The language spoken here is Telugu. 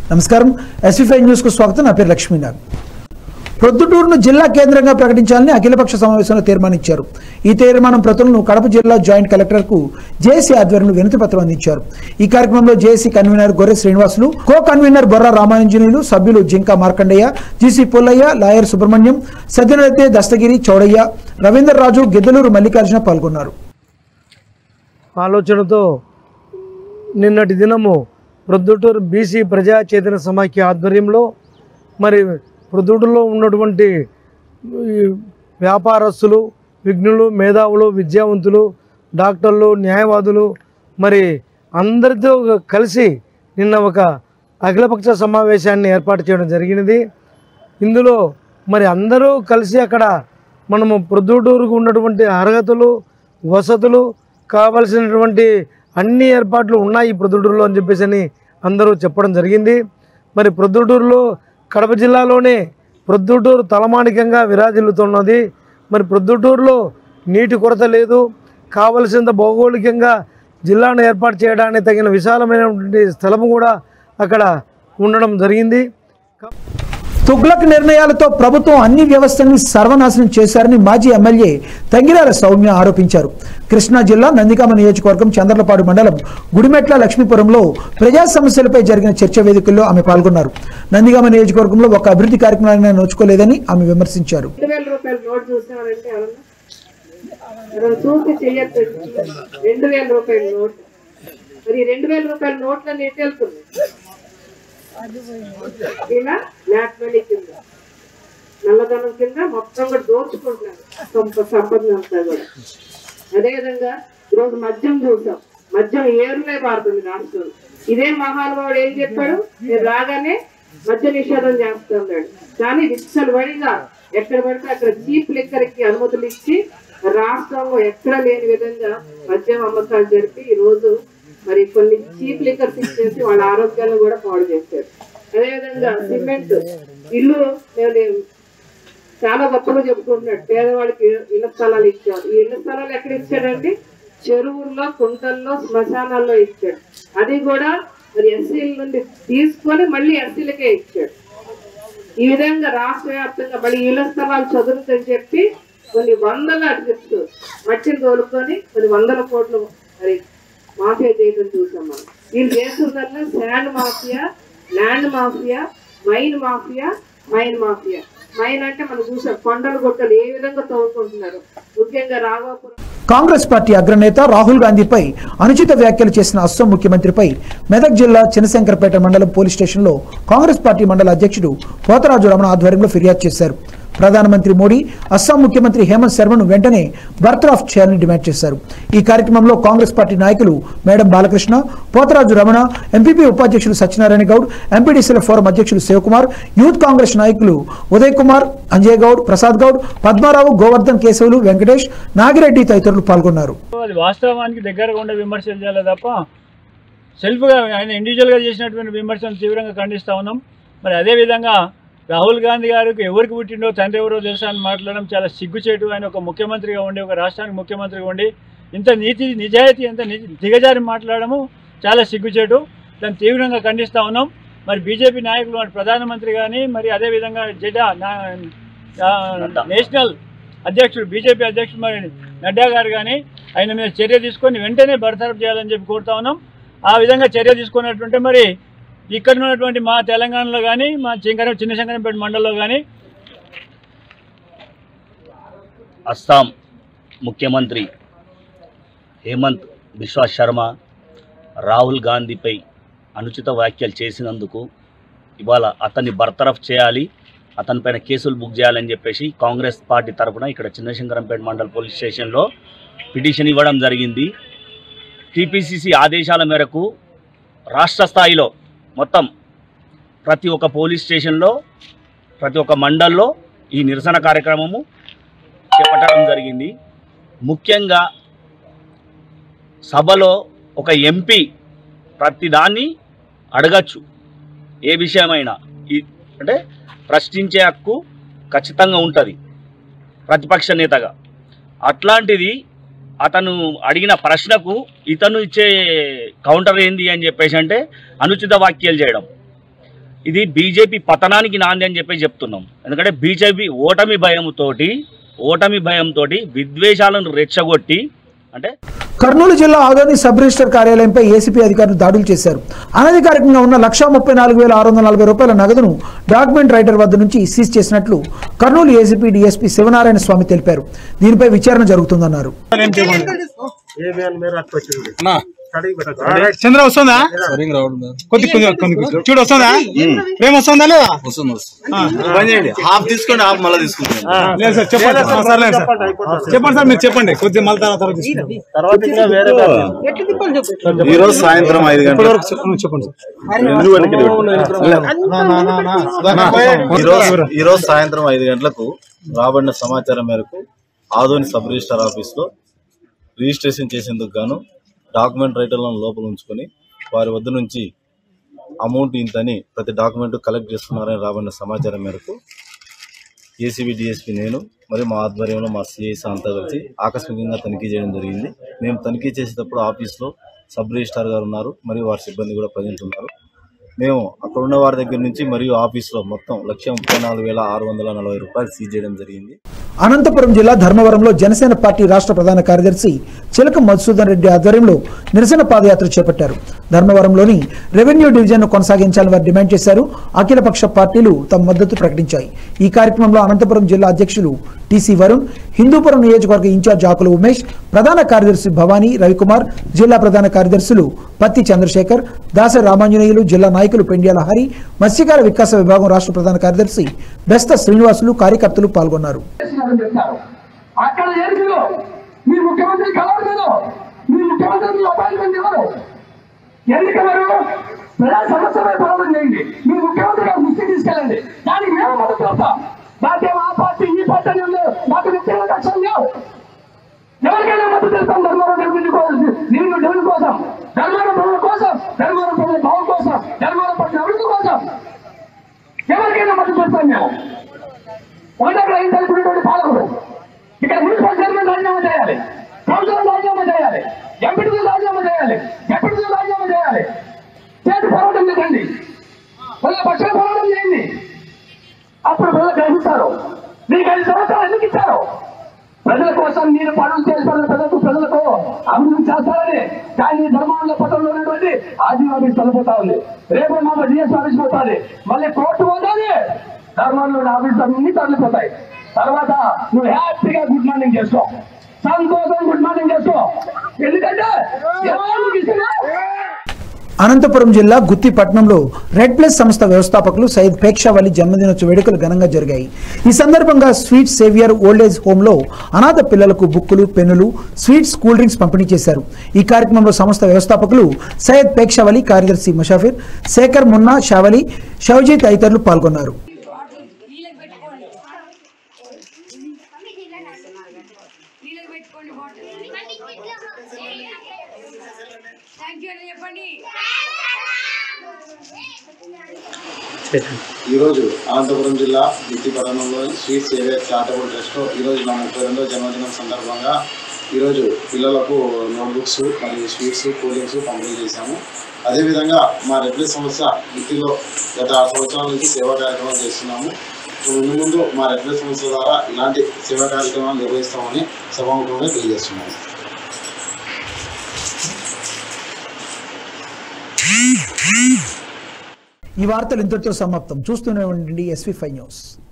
నమస్కారం ఎస్వీఫై న్యూస్ కు స్వాగతం నా పేరు లక్ష్మీనాథ్ ప్రొద్దుటూరును జిల్లా కేంద్రంగా ప్రకటించాలని అఖిలపక్ష సమావేశంలో తీర్మానించారు ఈ తీర్మానం ప్రతులను కడప జిల్లా జాయింట్ కలెక్టర్ కు జేసీ ఆధ్వర్యంలో వినతి పత్రం అందించారు ఈ కార్యక్రమంలో JC convener Gorre Srinivasulu co convener Borra Ramanjaneyulu సభ్యులు జింకా మార్కండయ్య జీసీ పుల్లయ్య లాయర్ సుబ్రహ్మణ్యం సత్యనరెడ్డి దస్తగిరి చౌడయ్య రవీందర్ రాజు గిద్దలూరు మల్లికార్జున పాల్గొన్నారు ఆలోచనతో నిన్నటి దినము ప్రొద్దుటూరు బీసీ ప్రజా చైతన్య సమాఖ్య ఆధ్వర్యంలో మరి ప్రొద్దుటూరులో ఉన్నటువంటి ఈ వ్యాపారస్తులు విఘ్నులు మేధావులు విద్యావంతులు డాక్టర్లు న్యాయవాదులు మరి అందరితో కలిసి నిన్న ఒక అఖిలపక్ష సమావేశాన్ని ఏర్పాటు చేయడం జరిగినది ఇందులో మరి అందరూ కలిసి అక్కడ మనము ప్రొద్దుటూరుకు ఉన్నటువంటి అర్హతలు వసతులు కావలసినటువంటి అన్ని ఏర్పాట్లు ఉన్నాయి ఈ ప్రొద్దుటూరులో అని చెప్పేసి అని అందరూ చెప్పడం జరిగింది మరి ప్రొద్దుటూరులో కడప జిల్లాలోనే ప్రొద్దుటూరు తలమానికంగా విరాజిల్లుతున్నది మరి ప్రొద్దుటూరులో నీటి కొరత లేదు కావలసినంత భౌగోళికంగా జిల్లాను ఏర్పాటు చేయడానికి తగిన విశాలమైనటువంటి స్థలం కూడా అక్కడ ఉండడం జరిగింది తుగ్లక్ నిర్ణయాలతో ప్రభుత్వం అన్ని వ్యవస్థల్ని సర్వనాశనం చేశారని మాజీ ఎమ్మెల్యే తంగిరాల సౌమ్య ఆరోపించారు కృష్ణా జిల్లా నందిగామ నియోజకవర్గం చంద్రలపాడు మండలం గుడిమెట్ల లక్ష్మీపురంలో ప్రజా సమస్యలపై జరిగిన చర్చ వేదికల్లో ఆమె పాల్గొన్నారు నందిగామ నియోజకవర్గంలో ఒక అభివృద్ధి కార్యక్రమాన్ని నోచుకోలేదని ఆమె విమర్శించారు రెండు వేల రూపాయల నోట్ చూసినారంటే ఎవరన్నా ఎవరైనా చూసి చెయ్యొచ్చు రెండు వేల రూపాయల నోట్ మరి రెండు వేల రూపాయల నోట్లన్నీ ఎటు వెళ్తుంది ఇలా బ్లాక్ మనీ కింద నల్లధనం కింద మొత్తం కూడా దోచుకుంటున్నారు సంప సంపద అంతా కూడా అదేవిధంగా ఈరోజు మద్యం చూసాం మద్యం ఏరులే పారుతుంది రాష్ట్రంలో ఇదే మహానుభావుడు ఏం చెప్పాడు నేను రాగానే మద్య నిషేధం చేస్తున్నాడు కానీ విచ్చలు వడిగా ఎక్కడ పడితే అక్కడ చీప్ లిక్కర్కి అనుమతులు ఇచ్చి రాష్ట్రంలో ఎక్కడ లేని విధంగా మద్యం అమ్మకాలు జరిపి ఈ రోజు మరి కొన్ని చీప్ లిక్కర్స్ ఇచ్చేసి వాళ్ళ ఆరోగ్యాలను కూడా పాడు చేశారు అదేవిధంగా సిమెంట్ ఇల్లు మేము చాలా గొప్పగా చెప్పుకుంటున్నాడు పేదవాళ్ళకి ఇళ్ల స్థలాలు ఇచ్చాడు ఈ ఇళ్ల స్థలాలు ఎక్కడ ఇచ్చాడండి చెరువుల్లో కుంటల్లో శ్మశానాల్లో ఇచ్చాడు అది కూడా మరి ఎస్సీల నుండి తీసుకొని మళ్ళీ ఎస్సీలకే ఇచ్చాడు ఈ విధంగా రాష్ట్ర వ్యాప్తంగా మళ్ళీ ఇళ్ల స్థలాలు చదువుతని చెప్పి కొన్ని వందల ట్రిప్స్ మట్టిని తోలుకొని కొన్ని వందల కోట్లు మరి మాఫియా చేయడం చూసాం మనం వీళ్ళు చేస్తుందల్లా sand mafia land mafia mine mafia mine mafia mine అంటే మనం చూసాం కొండలు గుట్టలు ఏ విధంగా తవ్వుకుంటున్నారు ముఖ్యంగా రాఘవపురం కాంగ్రెస్ పార్టీ అగ్రనేత రాహుల్ గాంధీపై అనుచిత వ్యాఖ్యలు చేసిన అస్సాం ముఖ్యమంత్రిపై మెదక్ జిల్లా చినశంకరపేట మండలం పోలీస్ స్టేషన్లో కాంగ్రెస్ పార్టీ మండల అధ్యక్షుడు పోతరాజు రమణ ఆధ్వర్యంలో ఫిర్యాదు చేశారు ప్రధానమంత్రి మోడీ అస్సాం ముఖ్యమంత్రి హేమంత్ శర్మను వెంటనే బర్తరఫ్ చేయాలని డిమాండ్ చేశారు ఈ కార్యక్రమంలో కాంగ్రెస్ పార్టీ నాయకులు మేడం బాలకృష్ణ పోతరాజు రమణ ఎంపీపీ ఉపాధ్యక్షులు సత్యనారాయణ గౌడ్ ఎంపీడీసీల ఫోరం అధ్యక్షులు శివకుమార్ యూత్ కాంగ్రెస్ నాయకులు ఉదయ్ కుమార్ అంజయ్ గౌడ్ ప్రసాద్ గౌడ్ పద్మారావు గోవర్ధన్ కేశవులు వెంకటేష్ నాగిరెడ్డి తదితరులు పాల్గొన్నారు అది వాస్తవానికి దగ్గరగా ఉండే విమర్శలు చేయాలి తప్ప సెల్ఫ్గా ఆయన ఇండివిజువల్గా చేసినటువంటి విమర్శలు తీవ్రంగా ఖండిస్తూ ఉన్నాం మరి అదేవిధంగా రాహుల్ గాంధీ గారికి ఎవరికి పుట్టిండో తండ్రి ఎవరో తెలుసా అని మాట్లాడడం చాలా సిగ్గుచేటు ఆయన ఒక ముఖ్యమంత్రిగా ఉండి ఒక రాష్ట్రానికి ముఖ్యమంత్రిగా ఉండి ఇంత నీతి నిజాయితీ ఎంత నిజ- దిగజారి మాట్లాడము చాలా సిగ్గుచేటు దాన్ని తీవ్రంగా ఖండిస్తూ ఉన్నాం మరి బీజేపీ నాయకులు మరి ప్రధానమంత్రి కానీ మరి అదేవిధంగా జెడా నా- ఆ, నేషనల్ అధ్యక్షుడు బీజేపీ అధ్యక్షుడు మరి నడ్డా గారు కానీ ఆయన మీద చర్య తీసుకొని వెంటనే బర్తరఫ్ చేయాలని చెప్పి కోరుతా ఉన్నాం ఆ విధంగా చర్య తీసుకున్నట్టుంటే మరి ఇక్కడ ఉన్నటువంటి మా తెలంగాణలో కానీ మా చింకరం చిన్న శంకరంపేట మండలంలో కానీ అస్సాం ముఖ్యమంత్రి హేమంత్ బిశ్వా శర్మ రాహుల్ గాంధీపై అనుచిత వ్యాఖ్యలు చేసినందుకు ఇవాళ అతన్ని బర్తరఫ్ చేయాలి అతనిపైన కేసులు బుక్ చేయాలని చెప్పేసి కాంగ్రెస్ పార్టీ తరఫున ఇక్కడ చిన్నశంకరంపేట మండల్ పోలీస్ స్టేషన్లో పిటిషన్ ఇవ్వడం జరిగింది టీపీసీసీ ఆదేశాల మేరకు రాష్ట్ర స్థాయిలో మొత్తం ప్రతి ఒక్క పోలీస్ స్టేషన్లో ప్రతి ఒక్క మండల్లో ఈ నిరసన కార్యక్రమము చేపట్టడం జరిగింది ముఖ్యంగా సభలో ఒక ఎంపీ ప్రతిదాన్ని అడగచ్చు ఏ విషయమైనా ఈ అంటే ప్రశ్నించే హక్కు ఖచ్చితంగా ఉంటుంది ప్రతిపక్ష నేతగా అట్లాంటిది అతను అడిగిన ప్రశ్నకు ఇతను ఇచ్చే కౌంటర్ ఏంది అని చెప్పేసి అంటే అనుచిత వ్యాఖ్యలు చేయడం ఇది బీజేపీ పతనానికి నాంది అని చెప్పి చెప్తున్నాం ఎందుకంటే బీజేపీ ఓటమి భయంతోటి ఓటమి భయంతో విద్వేషాలను రెచ్చగొట్టి అంటే కర్నూలు జిల్లా ఆదోని సబ్ రిజిస్టర్ కార్యాలయంపై ఏసీపీ అధికారులు దాడులు చేశారు అనధికారికంగా ఉన్న లక్షా ముప్పై నాలుగు వేల ఆరు వందల నలభై రూపాయల నగదును డాక్యుమెంట్ రైటర్ వద్ద నుంచి సీజ్ చేసినట్లు కర్నూలు ఏసీపీ డీఎస్పీ శివనారాయణ స్వామి తెలిపారు దీనిపై విచారణ జరుగుతుందన్నారు చంద్ర వస్తుందా కొద్ది కొద్ది కొద్ది కొద్ది. చూడు వస్తుందా ప్రేమ వస్తుందా లేదా హాఫ్ తీసుకోండి హాఫ్ మళ్ళీ తీసుకుంటాం లేదు సార్ చెప్పండి ఆ, సర్లేదు సార్ చెప్పండి సార్ మీరు చెప్పండి కొద్ది మళ్ళీ తర్వాత తర్వాత తీసుకుందాం. ఈ రోజు సాయంత్రం ఐదు గంటల ఇప్పటివరకు చెప్- నువ్వు చెప్పండి సార్ నా, నా, నా, నా. ఈ రోజు ఈ రోజు సాయంత్రం ఐదు గంటలకు రాబడిన సమాచారం మేరకు ఆదోని సబ్ రిజిస్టర్ ఆఫీస్ లో రిజిస్ట్రేషన్ చేసేందుకు గాను డాక్యుమెంట్ రైటర్లను లోపల ఉంచుకొని వారి వద్ద నుంచి అమౌంట్ ఇంతని ప్రతి డాక్యుమెంట్ కలెక్ట్ చేస్తున్నారని రాబడిన సమాచారం మేరకు ఏసీబీ డిఎస్పీ నేను మరియు మా ఆధ్వర్యంలో మా సిఐస్ అంతా కలిసి ఆకస్మికంగా తనిఖీ చేయడం జరిగింది మేము తనిఖీ చేసేటప్పుడు ఆఫీస్లో సబ్ రిజిస్టార్ గారు ఉన్నారు మరియు వారి సిబ్బంది కూడా ప్రజెంట్ ఉన్నారు మేము అక్కడ ఉన్న వారి దగ్గర నుంచి మరియు ఆఫీస్లో మొత్తం లక్ష ముప్పై నాలుగు వేల ఆరు వందల నలభై రూపాయలు సీజ్ చేయడం జరిగింది అనంతపురం జిల్లా ధర్మవరంలో జనసేన పార్టీ రాష్ట్ర ప్రధాన కార్యదర్శి చిలక మధుసూదన్ రెడ్డి ఆధ్వర్యంలో నిరసన పాదయాత్ర చేపట్టారు ధర్మవరంలోని రెవెన్యూ డివిజన్ కొనసాగించాలని వారు డిమాండ్ చేశారు అఖిలపక్ష పార్టీలు తమ మద్దతు ప్రకటించాయి ఈ కార్యక్రమంలో అనంతపురం జిల్లా అధ్యక్షులు టీసీ వరుణ్ హిందూపురం నియోజకవర్గ ఇన్ఛార్జ్ ఆకుల ఉమేష్ ప్రధాన కార్యదర్శి భవానీ రవికుమార్ జిల్లా ప్రధాన కార్యదర్శులు పత్తి చంద్రశేఖర్ దాస రామాంజనేయులు జిల్లా నాయకులు పెండ్యాల హరి మత్స్యకార వికాస విభాగం రాష్ట్ర ప్రధాన కార్యదర్శి బెస్త శ్రీనివాసులు కార్యకర్తలు పాల్గొన్నారు చేస్తున్నారని చెప్తారు అక్కడ ఏరియాలో మీ ముఖ్యమంత్రి కలవలేదు మీ ముఖ్యమంత్రి మీ అపాయింట్మెంట్ ఇవ్వరు ఎందుకెవరు ప్రజా సమస్యపై పోరాటం చేయండి మీ ముఖ్యమంత్రి గారు దృష్టి తీసుకెళ్ళండి దానికి మేము మద్దతు చెప్తాం నాకేం ఆ పార్టీ ఈ పార్టీ అని లేదు నాకు వ్యక్తిగత కష్టం లేవు ఎవరికైనా మద్దతు తెలుస్తాం ధర్మవరం డెవలప్మెంట్ కోసం నేను డెవలప్ కోసం ధర్మవరం ప్రజల కోసం ధర్మవరం ప్రజల భావం కోసం ధర్మవరం పట్ల అభివృద్ధి కోసం ఎవరికైనా మద్దతు తెలుస్తాం మేము ఒకటి ఐదు తలుపునటువంటి పాలకుడు ఇక్కడ మున్సిపల్ చైర్మన్ రాజీనామా చేయాలి కౌన్సిలర్ రాజీనామా చేయాలి ఎంపీటీ రాజీనామా చేయాలి ఎంపీటీ రాజీనామా చేయాలి చేతి పోరాటం లేదండి ప్రజల పక్షాల పోరాటం చేయండి అప్పుడు ప్రజలు గ్రహిస్తారు మీకు ఐదు సంవత్సరాలు ఎందుకు ఇచ్చారు ప్రజల కోసం నేను పనులు చేసిన ప్రజలకు ప్రజలకు అభివృద్ధి చేస్తారని కానీ ధర్మంలో పట్టణంలో ఉన్నటువంటి ఆర్డీ ఆఫీస్ తలపోతా ఉంది రేపు మా డిఎస్ ఆఫీస్ పోతుంది మళ్ళీ కోర్టు పోతుంది ధర్మంలో ఆఫీస్ అన్ని తరలిపోతాయి తర్వాత నువ్వు హ్యాపీగా గుడ్ మార్నింగ్ చేసుకో సంతోషం గుడ్ మార్నింగ్ చేసుకో ఎందుకంటే ఎవరు నీకు ఇస్తున్నా అనంతపురం జిల్లా గుత్తిపట్నంలో రెడ్ ప్లస్ సంస్థ వ్యవస్థాపకులు సయ్యద్ పేక్షావలి జన్మదినోత్సవ వేడుకలు ఘనంగా జరిగాయి ఈ సందర్భంగా స్వీట్ సేవియర్ ఓల్డేజ్ హోంలో అనాథ పిల్లలకు బుక్కులు పెన్నులు స్వీట్స్ కూల్ డ్రింక్స్ పంపిణీ చేశారు ఈ కార్యక్రమంలో సంస్థ వ్యవస్థాపకులు సయ్యద్ పేక్షావలి కార్యదర్శి ముషాఫిర్ శేఖర్ మున్నా షావలి షౌజీ తదితరులు పాల్గొన్నారు నీళ్ళకి పెట్టుకోండి బాటిల్ థ్యాంక్ యూ అని చెప్పండి ఈరోజు అనంతపురం జిల్లా దిట్టి పట్టణంలోని స్వీట్ సేవియర్ చారిటబుల్ ట్రస్ట్ ఈరోజు నా ముప్పై రెండో జన్మదినం సందర్భంగా ఈరోజు పిల్లలకు నోట్బుక్స్ మరియు స్వీట్స్ కూల్ డ్రింక్స్ పంపిణీ చేశాము అదేవిధంగా మా రెడ్డి సంస్థ దిట్టిలో గత ఆరు సంవత్సరాల నుంచి సేవా కార్యక్రమాలు చేస్తున్నాము ముందు ముందు మా రెడ్డి సంస్థ ద్వారా ఇలాంటి సేవా కార్యక్రమాలు నిర్వహిస్తామని సభాముఖంగా తెలియజేస్తున్నాము ఈ వార్తలు ఇంతటితో సమాప్తం చూస్తూనే ఉండండి ఎస్వి ఫైవ్ న్యూస్